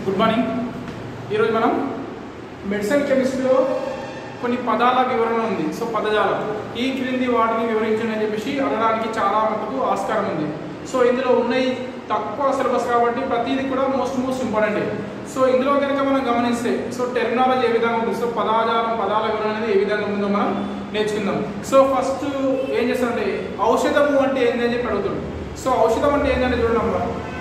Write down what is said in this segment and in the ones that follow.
Good morning ఈరోజు మనం medicine కెమిస్ట్రీలో కొన్ని పదాల వివరణ ఉంది సో పదజాలం ఈ క్రింది వాటిని వివరించండి అని చెప్పేసి అడగడానికి చాలా మటుకు ఆస్కారం ఉంది సో ఇందులో ఉన్నాయి తక్కువ సిలబస్ కాబట్టి ప్రతిదీ కూడా మోస్ట్ మోస్ట్ ఇంపార్టెంట్ సో ఇందులో కనుక మనం గమనిస్తే సో టెర్మినాలజీ ఏ విధంగా ఉంటుంది సో పదాజాలం పదాల వివరణ అనేది ఏ విధంగా ఉందో మనం నేర్చుకుందాం సో ఫస్ట్ ఏం చేస్తారంటే ఔషధము అంటే ఏంటి అని చెప్పి అడుగుతాడు సో ఔషధం అంటే ఏంటంటే చూడండి అమ్మా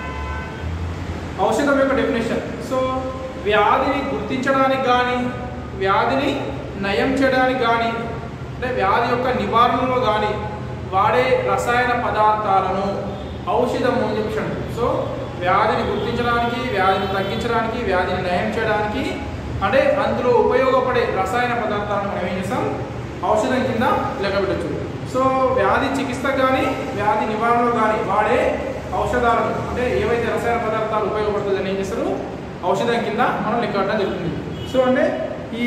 ఔషధం యొక్క డెఫినేషన్ సో వ్యాధిని గుర్తించడానికి కానీ వ్యాధిని నయం చేయడానికి కానీ అంటే వ్యాధి యొక్క నివారణలో కానీ వాడే రసాయన పదార్థాలను ఔషధము అని చెప్పాడు సో వ్యాధిని గుర్తించడానికి వ్యాధిని తగ్గించడానికి వ్యాధిని నయం చేయడానికి అంటే అందులో ఉపయోగపడే రసాయన పదార్థాలను మనం ఏం చేస్తాం ఔషధం కింద లెక్క పెట్టచ్చు సో వ్యాధి చికిత్స కానీ వ్యాధి నివారణలో కానీ వాడే ఔషధాలను అంటే ఏవైతే రసాయన పదార్థాలు ఉపయోగపడుతుందని ఏం చేస్తారు ఔషధం కింద మనం లెక్క పెట్టడం జరుగుతుంది సో అంటే ఈ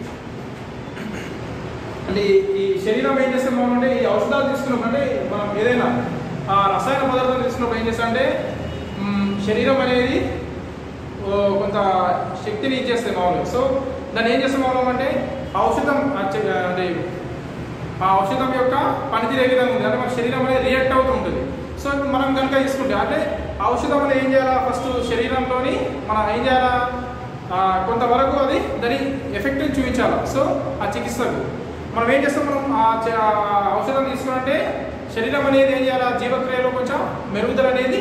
అంటే ఈ- ఈ శరీరం ఏం చేస్తాం మనం అంటే ఈ ఔషధాలు తీసుకున్నప్పుడు అంటే మనం ఏదైనా ఆ రసాయన పదార్థాలు తీసుకున్నప్పుడు ఏం చేస్తాం అంటే మ్, శరీరం అనేది ఓ, కొంత శక్తిని ఇచ్చేస్తాయి మామూలుగా సో దాన్ని ఏం చేస్తాం మామూలు అంటే ఔషధం ఆ చె- అంటే ఆ ఔషధం యొక్క పనితీరు ఏ విధంగా ఉంది అంటే మన శరీరం అనేది రియాక్ట్ అవుతూ ఉంటుంది సో ఇప్పుడు మనం కనుక తీసుకుంటే అంటే ఔషధం అనేది ఏం చేయాలా ఫస్ట్ శరీరంలోని మనం ఏం చేయాలా ఆ, కొంతవరకు అది దాని ఎఫెక్ట్ చూపించాలి సో ఆ చికిత్సకు మనం ఏం చేస్తాం మనం ఆ చ- ఆ ఔషధం తీసుకున్నట్టే శరీరం అనేది ఏం చేయాలి ఆ జీవక్రియలో కొంచెం మెరుగుదల అనేది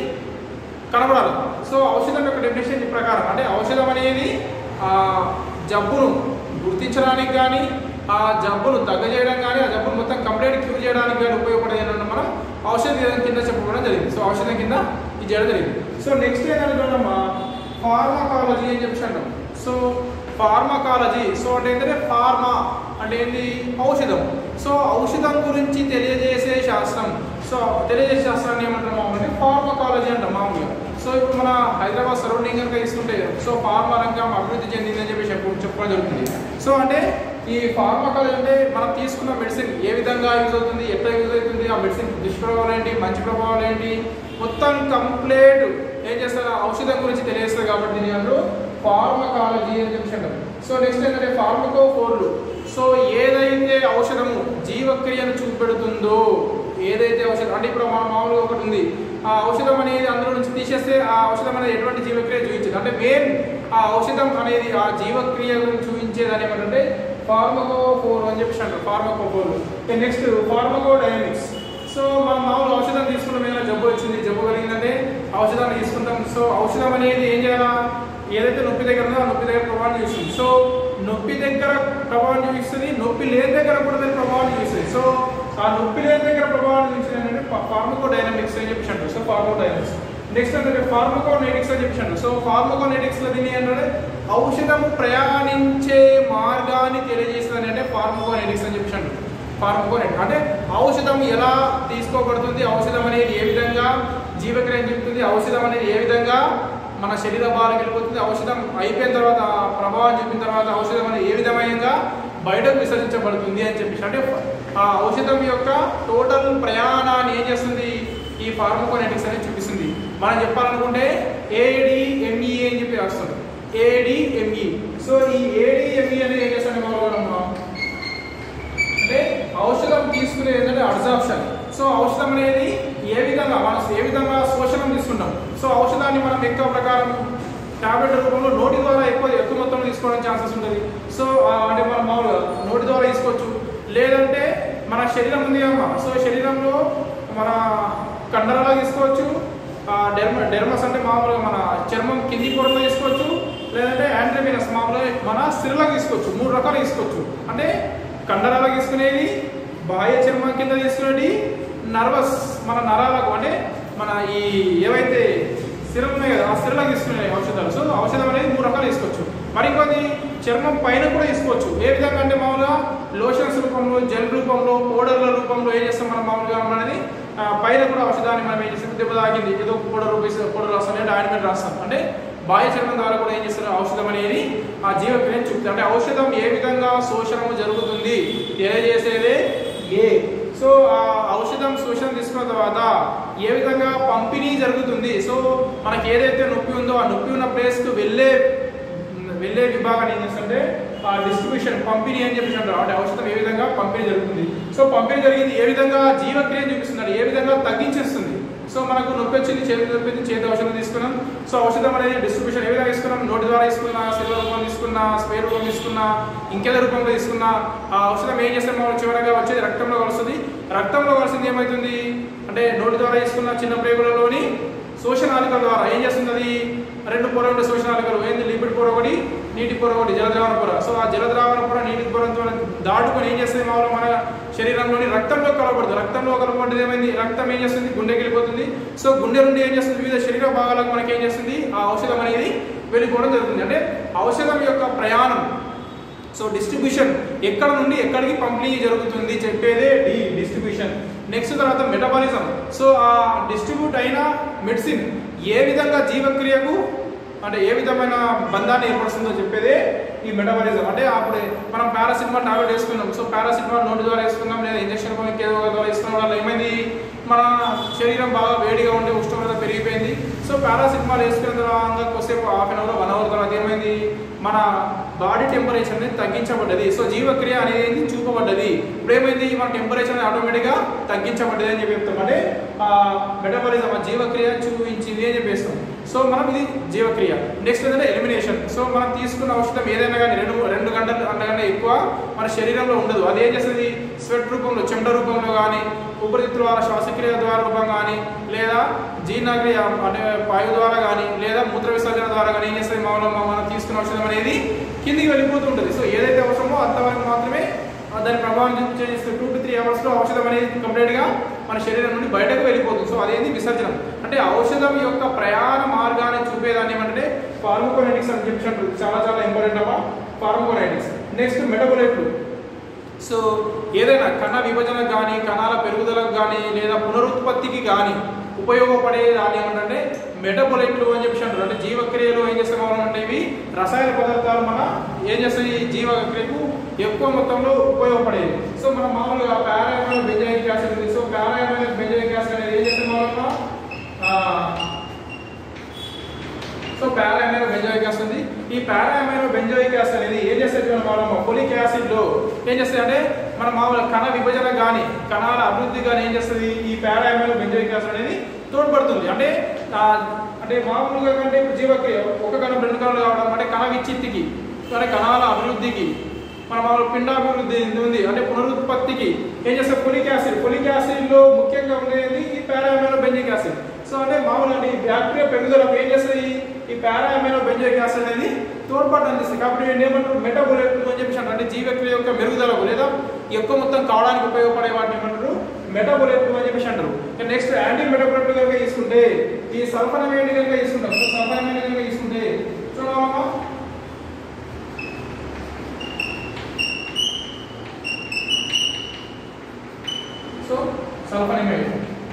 కనబడాలి సో ఔషధం యొక్క డెఫినేషన్ ప్రకారం అంటే ఔషధం అనేది ఆ జబ్బును గుర్తించడానికి కానీ ఆ జబ్బును తగ్గజేయడం కానీ ఆ జబ్బును మొత్తం కంప్లీట్ క్యూర్ చేయడానికి కానీ ఉపయోగపడేది ఏంటంటే మనం ఔషధం కింద చెప్పడం జరిగింది సో ఔషధం కింద ఇది చేయడం జరిగింది సో నెక్స్ట్ ఏంటంటే చూడమ్మా ఫార్మకాలజీ అని చెప్పి అంటాం సో ఫార్మకాలజీ సో అంటే ఏంటంటే ఫార్మా అంటే ఏంటి ఔషధం సో ఔషధం గురించి తెలియజేసే శాస్త్రం సో తెలియజేసే శాస్త్రాన్ని ఏమంటారు మామూలుగా ఫార్మకాలజీ అంటాం మామూలుగా సో ఇప్పుడు మన హైదరాబాద్ సరౌండింగ్ కనుక తీసుకుంటే సో ఫార్మా రంగం అభివృద్ధి చెందిందని చెప్పి చెప్ప చెప్పడం జరుగుతుంది సో అంటే ఈ ఫార్మకాలజీ అంటే మనం తీసుకున్న మెడిసిన్ ఏ విధంగా యూజ్ అవుతుంది ఎట్లా యూజ్ అవుతుంది ఆ మెడిసిన్ దుష్ప్రభావాలు ఏంటి మంచి ప్రభావాలు ఏంటి మొత్తం కంప్లీట్ ఏం చేస్తారు ఆ ఔషధం గురించి తెలియజేస్తారు కాబట్టి దీని అందరూ ఫార్మకాలజీ అని చెప్పి అంటారు సో నెక్స్ట్ ఏంటంటే ఫార్మకోఫోర్లు సో ఏదైతే ఔషధము జీవక్రియను చూపెడుతుందో ఏదైతే ఔషధం అంటే ఇప్పుడు మా మామూలుగా ఒకటి ఉంది ఆ ఔషధం అనేది అందులో నుంచి తీసేస్తే ఆ ఔషధం అనేది ఎటువంటి జీవక్రియ చూపించదు అంటే మెయిన్ ఆ ఔషధం అనేది ఆ జీవక్రియను చూపించేదని ఏమంటే ఫార్మకోఫోర్ అని చెప్పేసి అంటారు ఫార్మకోఫోర్ నెక్స్ట్ ఫార్మకోడైనమిక్స్ సో మనం మామూలు ఔషధం తీసుకున్నాం ఏదైనా జబ్బు వచ్చింది జబ్బు కలిగిందంటే ఔషధాన్ని తీసుకుంటాం సో ఔషధం అనేది ఏం చేయాలా ఏదైతే నొప్పి దగ్గర ఉందో ఆ నొప్పి దగ్గర ప్రభావం చూపిస్తుంది సో నొప్పి దగ్గర ప్రభావం చూపిస్తుంది నొప్పి లేని దగ్గర కూడా దాని ప్రభావం చూపిస్తుంది సో ఆ నొప్పి లేని దగ్గర ప్రభావం చూపించింది ఏంటంటే ఫార్మకోడైనమిక్స్ అని చెప్పి అంటారు సో ఫార్మకోడైనమిక్స్ నెక్స్ట్ ఏంటంటే ఫార్మకోనెటిక్స్ అని చెప్పి అంటారు సో ఫార్మకోనెటిక్స్ లో దీని ఏంటంటే ఔషధము ప్రయాణించే మార్గాన్ని తెలియజేస్తుంది అంటే ఫార్మకోనెటిక్స్ అని చెప్పి అంటారు ఫార్మకోనెట్ అంటే ఔషధం ఎలా తీసుకోబడుతుంది ఔషధం అనేది ఏ విధంగా జీవక్రియ చెప్తుంది ఔషధం అనేది ఏ విధంగా మన శరీర భారం వెళ్ళిపోతుంది ఔషధం అయిపోయిన తర్వాత ఆ ప్రభావం చూపిన తర్వాత ఔషధం అనేది ఏ విధంగా బయటకు విసర్జించబడుతుంది అని చెప్పేసి అంటే ఆ ఔషధం యొక్క టోటల్ ప్రయాణాన్ని ఏం చేస్తుంది ఈ ఫార్మకోనెటిక్స్ అనేది చూపిస్తుంది మనం చెప్పాలనుకుంటే ఏడిఎంఈ అని చెప్పి రాస్తుంది ఏడిఎంఈ సో ఈ ఏడిఎంఈ అనేది ఏం చేస్తుంది మనం అంటే ఔషధం తీసుకునేది ఏంటంటే అబ్జార్ప్షన్ సో ఔషధం అనేది ఏ విధంగా మనం ఏ విధంగా శోషణం తీసుకుంటాం సో ఔషధాన్ని మనం ఎక్కువ ప్రకారం టాబ్లెట్ రూపంలో నోటి ద్వారా ఎక్కువ ఎక్కువ మొత్తంలో తీసుకోవడం ఛాన్సెస్ ఉంటుంది సో ఆ, అంటే మనం మామూలుగా నోటి ద్వారా తీసుకోవచ్చు లేదంటే మన శరీరం ఉంది కమ్మా సో శరీరంలో మన కండరాలు తీసుకోవచ్చు ఆ, డెర్మ డెర్మస్ అంటే మామూలుగా మన చర్మం కింది పొరలో తీసుకోవచ్చు లేదంటే యాంట్రమినస్ మామూలుగా మన సిరలకు తీసుకోవచ్చు మూడు రకాలు తీసుకోవచ్చు అంటే కండరాలకు తీసుకునేది బాహ్య చర్మం కింద తీసుకునేది నర్వస్ మన నరాలకు అంటే మన ఈ ఏవైతే సిరం ఉన్నాయి కదా ఆ సిరలకు తీసుకునే ఔషధాలు సో ఔషధం అనేది మూడు రకాలు తీసుకోవచ్చు మరికొన్ని చర్మం పైన కూడా తీసుకోవచ్చు ఏ విధంగా అంటే మామూలుగా లోషన్స్ రూపంలో జెల్ రూపంలో పౌడర్ల రూపంలో ఏం చేస్తాం మనం మామూలుగా అనేది ఆ, పైన కూడా ఔషధాన్ని మనం ఏం చేస్తాం దెబ్బ తాకింది ఏదో పౌడర్ రూపేసి పౌడర్ రాస్తాం అంటే ఆయింట్మెంట్ రాస్తాం అంటే బాహ్య చర్మం ద్వారా కూడా ఏం చేస్తారు ఔషధం అనేది ఆ జీవక్రియను చూపుతుంది అంటే ఔషధం ఏ విధంగా శోషణము జరుగుతుంది తెలియజేసేదే ఏ సో ఆ ఔషధం శోషణ తీసుకున్న తర్వాత ఏ విధంగా పంపిణీ జరుగుతుంది సో మనకి ఏదైతే నొప్పి ఉందో ఆ నొప్పి ఉన్న ప్లేస్కి వెళ్ళే వెళ్ళే వెళ్ళే విభాగాన్ని ఏం చేస్తుంటే ఆ డిస్ట్రిబ్యూషన్ పంపిణీ అని చెప్పేసి అంటారు అంటే ఔషధం ఏ విధంగా పంపిణీ జరుగుతుంది సో పంపిణీ జరిగింది ఏ విధంగా జీవక్రియ చూపిస్తున్నారు ఏ విధంగా తగ్గించేస్తుంది సో మనకు నొప్పి వచ్చింది చేతి నొప్పి వచ్చింది చేతి ఔషధం తీసుకున్నాం సో ఔషధం అనేది డిస్ట్రిబ్యూషన్ ఏ విధంగా తీసుకున్నాం నోటి ద్వారా తీసుకున్నా సిల్వర్ రూపంలో తీసుకున్నా స్ప్రే రూపంలో తీసుకున్నా ఇంకేదో రూపంలో తీసుకున్నా ఆ ఔషధం ఏం చేస్తే మనం చివరగా వచ్చేది రక్తంలో కలుస్తుంది రక్తంలో కలిసింది ఏమవుతుంది అంటే నోటి ద్వారా తీసుకున్న చిన్న ప్రేగులలోని శోషణాలికల ద్వారా ఏం చేస్తుంది అది రెండు పొర ఉండే శోషణాలికలు ఏంది లిపిడ్ పొర ఒకటి నీటి పొర ఒకటి జలద్రావణ పొర సో ఆ జలద్రావణ పొర నీటి పొరతో దాటుకొని ఏం చేస్తుంది మామూలు మన శరీరంలోని రక్తంలో కలవబడుతుంది రక్తంలో కలవబడ్డది ఏమైంది రక్తం ఏం చేస్తుంది గుండెకి వెళ్ళిపోతుంది సో గుండె నుండి ఏం చేస్తుంది వివిధ శరీర భాగాలకు మనకి ఏం చేస్తుంది ఆ ఔషధం అనేది వెళ్ళిపోవడం జరుగుతుంది అంటే ఔషధం యొక్క ప్రయాణం సో డిస్ట్రిబ్యూషన్ ఎక్కడ నుండి ఎక్కడికి పంపిణీ జరుగుతుంది చెప్పేదే డి డిస్ట్రిబ్యూషన్ నెక్స్ట్ తర్వాత మెటబాలిజం సో ఆ డిస్ట్రిబ్యూట్ అయిన మెడిసిన్ ఏ విధంగా జీవక్రియకు అంటే ఏ విధమైన బంధాన్ని ఏర్పరుస్తుందో చెప్పేదే ఈ మెటబాలిజం అంటే అప్పుడు మనం పారాసిటమాల్ టాబ్లెట్ వేసుకున్నాం సో పారాసిటమాల్ నోటి ద్వారా వేసుకున్నాం లేదా ఇంజక్షన్ ఇంకేదో ఒక ద్వారా వేసుకున్న వల్ల ఏమైంది మన శరీరం బాగా వేడిగా ఉండి ఉష్ణోగ్రత పెరిగిపోయింది సో పారాసిటమాల్ వేసుకున్న తర్వాత కొద్దిసేపు half an hour one hour తర్వాత ఏమైంది మన బాడీ టెంపరేచర్ అనేది తగ్గించబడ్డది సో జీవక్రియ అనేది చూపబడ్డది ఇప్పుడు ఏమైంది మన టెంపరేచర్ అనేది ఆటోమేటిక్గా తగ్గించబడ్డది అని చెప్పి చెప్తాం అంటే ఆ మెటబాలిజం ఆ జీవక్రియ చూపించింది అని చెప్పేస్తాం సో మనం ఇది జీవక్రియ నెక్స్ట్ ఏంటంటే ఎలిమినేషన్ సో మనం తీసుకున్న ఔషధం ఏదైనా కానీ రెండు రెండు గంటలు అంతకంటే ఎక్కువ మన శరీరంలో ఉండదు అది ఏం చేస్తుంది స్వెట్ రూపంలో చెమట రూపంలో కానీ ఊపిరితిత్తుల ద్వారా శ్వాసక్రియ ద్వారా రూపం కానీ లేదా జీర్ణక్రియ అంటే వాయు ద్వారా కానీ లేదా మూత్ర విసర్జన ద్వారా కానీ ఏం చేస్తుంది మామూలుగా మనం తీసుకున్న ఔషధం అనేది కిందికి వెళ్ళిపోతూ ఉంటుంది సో ఏదైతే అవసరమో అంతవరకు మాత్రమే ఆ దాని ప్రభావం చేస్తే టూ టు త్రీ అవర్స్లో ఔషధం అనేది కంప్లీట్గా మన శరీరం నుండి బయటకు వెళ్ళిపోతుంది సో అదేంటి విసర్జనం అంటే ఔషధం యొక్క ప్రయాణ మార్గాన్ని చూపేదాన్ని ఏమంటే ఫార్మకోనైటిక్స్ అని చెప్పి అంటారు చాలా చాలా ఇంపార్టెంట్ అమ్మా ఫార్మకోనైటిక్స్ నెక్స్ట్ మెటబోలైట్లు సో ఏదైనా కణ విభజనకు కానీ కణాల పెరుగుదలకు కానీ లేదా పునరుత్పత్తికి కానీ ఉపయోగపడే దాని ఏమంటే మెటబొలైట్లు అని చెప్పి అంటారు అంటే జీవక్రియలు ఏం చేస్తాం అంటే ఇవి రసాయన పదార్థాలు మన ఏం చేస్తాయి జీవక్రియకు ఎక్కువ మొత్తంలో ఉపయోగపడేది సో మనం మామూలుగా పారాయమైన బెంజాయిక్ యాసిడ్ ఉంది సో పారాయమైన బెంజాయిక్ యాసిడ్ అనేది ఏం చేస్తాం మామూలుగా ఆ, సో పారామైనో బెంజోయిక్ యాసిడ్ ఉంది ఈ పారామైనో బెంజోయిక్ యాసిడ్ అనేది ఏం చేస్తుంది మనం ఫోలిక్ యాసిడ్ లో ఏం చేస్తుంది అంటే మన మామూలు కణ విభజన కానీ కణాల అభివృద్ధి కానీ ఏం చేస్తుంది ఈ పారామైనో బెంజోయిక్ యాసిడ్ అనేది తోడ్పడుతుంది అంటే ఆ, అంటే మామూలుగా కంటే ఇప్పుడు జీవక్రియ ఒక కణం రెండు కణాలు కావడం అంటే కణ విచ్చిత్తికి అంటే కణాల అభివృద్ధికి మన మామూలు పిండాభివృద్ధి ఉంది అంటే పునరుత్పత్తికి ఏం చేస్తారు ఫోలిక్ యాసిడ్ ఫోలిక్ యాసిడ్ లో ముఖ్యంగా ఉండేది ఈ పారామైనో బెంజిక్ యాసిడ్ సో అంటే మామూలుగా అంటే ఈ బ్యాక్టీరియా పెరుగుదలకు ఏం చేస్తుంది ఈ పారామైనో బెంజిక్ యాసిడ్ అనేది తోడ్పాటు అందిస్తుంది కాబట్టి వీటిని ఏమంటారు మెటబోలైట్ అని చెప్పేసి అంటారు. అంటే జీవక్రియ యొక్క మెరుగుదలకు లేదా ఎక్కువ మొత్తం కావడానికి ఉపయోగపడే వాటిని ఏమంటారు మెటబోలైట్ అని చెప్పేసి అంటారు నెక్స్ట్ యాంటీ మెటబోలైట్ కనుక తీసుకుంటే ఈ సల్ఫనమైడ్ కనుక తీసుకుంటాం సో సల్ఫనమైడ్ కనుక తీసుకుంటే చూడమ్మా సో సల్ఫనిమైడ్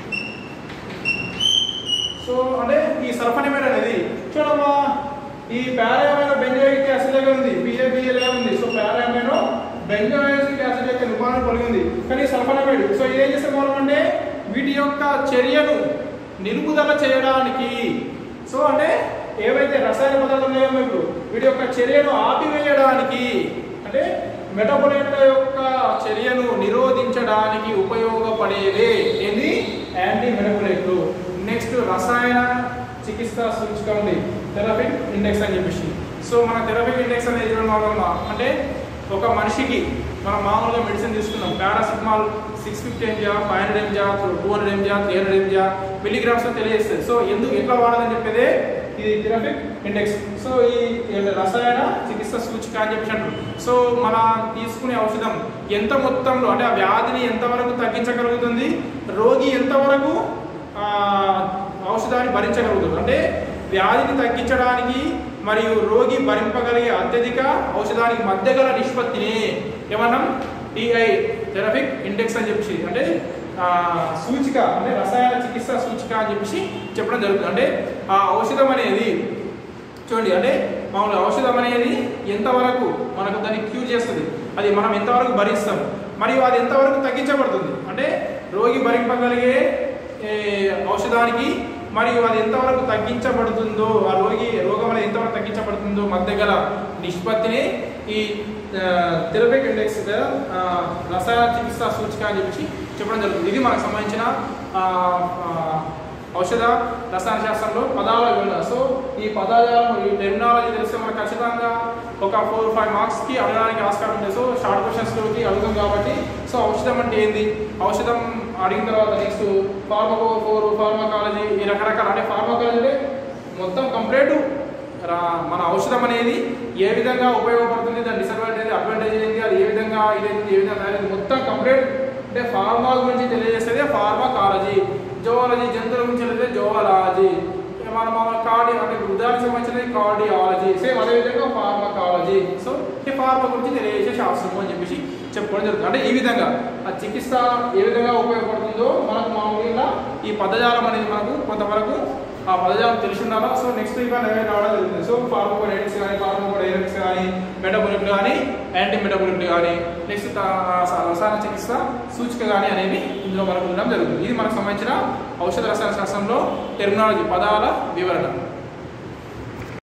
సో అంటే ఈ సల్ఫనిమైడ్ అనేది చూడమ్మా ఈ పారామైనో బెంజోయిక్ యాసిడ్ లాగా ఉంది పిఏబిఏ లాగా ఉంది సో పారామైనో బెంజోయిక్ యాసిడ్ యొక్క రూపాన్ని కలిగి ఉంది కానీ సల్ఫనమైడ్ సో ఇది ఏం చేస్తే మూలం అంటే వీటి యొక్క చర్యను నిలుపుదల చేయడానికి సో అంటే ఏవైతే రసాయన పదార్థాలు ఉన్నాయో ఇప్పుడు వీటి యొక్క చర్యను ఆపివేయడానికి అంటే మెటబోలైట్ల యొక్క చర్యను నిరోధించడానికి ఉపయోగపడేదే ఏంది యాంటీ మెటబోలైట్లు నెక్స్ట్ రసాయన చికిత్స సూచిక ఉంది థెరపిక్ ఇండెక్స్ అని చెప్పేసి సో మన థెరపిక్ ఇండెక్స్ అనేది ఇవ్వడం వల్ల అంటే ఒక మనిషికి మనం మామూలుగా మెడిసిన్ తీసుకున్నాం paracetamol six fifty MG five hundred MG two hundred MG three hundred MG milligrams తెలియజేస్తుంది సో ఎందుకు ఎట్లా వాడాలని చెప్పేదే ఇది థెరపిక్ ఇండెక్స్ సో ఈ ఈ రసాయన చికిత్స సూచిక అని చెప్పేసి అంటారు సో మన తీసుకునే ఔషధం ఎంత మొత్తంలో అంటే ఆ వ్యాధిని ఎంతవరకు తగ్గించగలుగుతుంది రోగి ఎంతవరకు ఆ, ఔషధాన్ని భరించగలుగుతుంది అంటే వ్యాధిని తగ్గించడానికి మరియు రోగి భరింపగలిగే అత్యధిక ఔషధానికి మధ్య గల నిష్పత్తిని ఏమన్నాం టిఐ థెరపిక్ ఇండెక్స్ అని చెప్పేసి అంటే ఆ, సూచిక అంటే రసాయన చికిత్స సూచిక అని చెప్పేసి చెప్పడం జరుగుతుంది అంటే ఆ ఔషధం అనేది చూడండి అంటే మామూలు ఔషధం అనేది ఎంతవరకు మనకు దాన్ని క్యూర్ చేస్తుంది అది మనం ఎంతవరకు భరిస్తాం మరియు అది ఎంతవరకు తగ్గించబడుతుంది అంటే రోగి భరింపగలిగే ఏ, ఔషధానికి మరియు అది ఎంతవరకు తగ్గించబడుతుందో ఆ రోగి రోగం అనేది ఎంతవరకు తగ్గించబడుతుందో ముందు మధ్య గల నిష్పత్తిని ఈ థెరపిక్ ఇండెక్స్ రసాయన చికిత్సా సూచిక అని చెప్పి చెప్పడం జరుగుతుంది ఇది మనకు సంబంధించిన ఆ, ఆ, ఔషధ రసాయన శాస్త్రంలో పదాల వివరణ సో ఈ పదాలను ఈ టెర్మినాలజీ తెలిస్తే మనకు ఖచ్చితంగా ఒక ఫోర్ ఫైవ్ మార్క్స్కి అడగడానికి ఆస్కారం ఉంది సో షార్ట్ క్వశ్చన్స్లోకి అడుగుతాం కాబట్టి సో ఔషధం అంటే ఏంది ఔషధం అడిగిన తర్వాత నెక్స్ట్ ఫార్మకో ఫోర్ ఫార్మకాలజీ ఈ రకరకాల అంటే ఫార్మకాలజీ అంటే మొత్తం కంప్లీట్ రా- మన ఔషధం అనేది ఏ విధంగా ఉపయోగపడుతుంది దాని డిసడ్వాంటేజ్ అడ్వాంటేజ్ ఏంటి అది ఏ విధంగా ఇదేంటి ఏ విధంగా అనేది మొత్తం కంప్లీట్ అంటే ఫార్మా గురించి తెలియజేసేది ఫార్మాకాలజీ జోవాలజీ జంతువుల గురించి తెలియజే జోవాలజీ మన మన కార్డి అంటే వృద్ధానికి సంబంధించినది కార్డియాలజీ సేమ్ అదేవిధంగా ఫార్మకాలజీ సో ఈ ఫార్మా గురించి తెలియజేసే శాస్త్రం అని చెప్పేసి చెప్పుకోవడం జరుగుతుంది అంటే ఈ విధంగా ఆ చికిత్స ఏ విధంగా ఉపయోగపడుతుందో మనకు మామూలుగా ఈ పదజాలం అనేది మనకు కొంతవరకు ఆ పదజాలం తెలిసి ఉండాలా సో నెక్స్ట్ వీక్ అనేది రావడం జరుగుతుంది సో ఫార్మోకోడైటిక్స్ కానీ ఫార్మోకోడైటిక్స్ కానీ మెటబోలిక్ కానీ యాంటీ మెటబోలిక్ కానీ నెక్స్ట్ రసాయన చికిత్స సూచిక కానీ అనేవి ఇందులో మనకు ఉండడం జరుగుతుంది ఇది మనకు సంబంధించిన ఔషధ రసాయన శాస్త్రంలో టెర్మినాలజీ పదాల వివరణ